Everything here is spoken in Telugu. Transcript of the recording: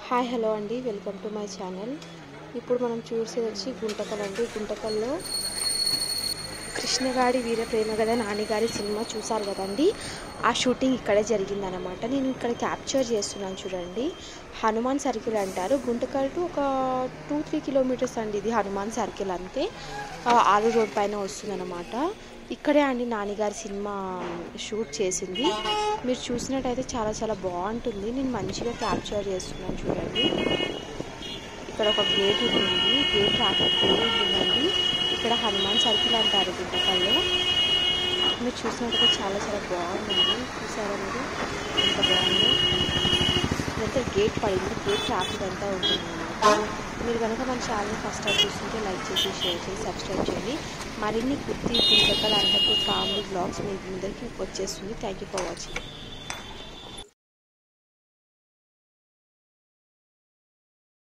హాయ్ హలో అండి వెల్కమ్ టు మై ఛానల్ ఇప్పుడు మనం చూసేది వచ్చి గుంటకల్ అండి గుంటకల్లో కృష్ణగాడి వీర ప్రేమ గద నానిగారి సినిమా చూసారు కదండి ఆ షూటింగ్ ఇక్కడే జరిగిందనమాట నేను ఇక్కడ క్యాప్చర్ చేస్తున్నాను చూడండి హనుమాన్ సర్కిల్ అంటారు గుంటకల్ టు ఒక టూ త్రీ కిలోమీటర్స్ అండి ఇది హనుమాన్ సర్కిల్ అంతే ఆ, ఆలు రోడ్ పైన వస్తుందన్నమాట ఇక్కడే అండి నానిగారి సినిమా షూట్ చేసింది మీరు చూసినట్టయితే చాలా చాలా బాగుంటుంది నేను మంచిగా క్యాప్చర్ చేస్తున్నాను చూడండి ఇక్కడ ఒక గేట్ ఉంటుంది గేట్ ట్రాఫిక్ కూడా ఉంటుందండి ఇక్కడ హనుమాన్ సర్కిల్ అంటారు గుంటకల్లో మీరు చూసినట్టయితే చాలా చాలా బాగుందండి చూసారా మీరు ఎంత బాగుందో ఇదంతా గేట్ పడింది గేట్ ట్రాఫిక్ అంతా ఉంటుంది మీరు కనుక మన ఛానల్ ఫస్ట్ టైం చూస్తుంటే లైక్ చేసి షేర్ చేసి సబ్స్క్రైబ్ చేయండి మరిన్ని కుర్తి గుంటకల్ అంటూ ఫ్యామిలీ బ్లాగ్స్ మీ ముందరికి వచ్చేస్తుంది థ్యాంక్ యూ ఫర్ వాచింగ్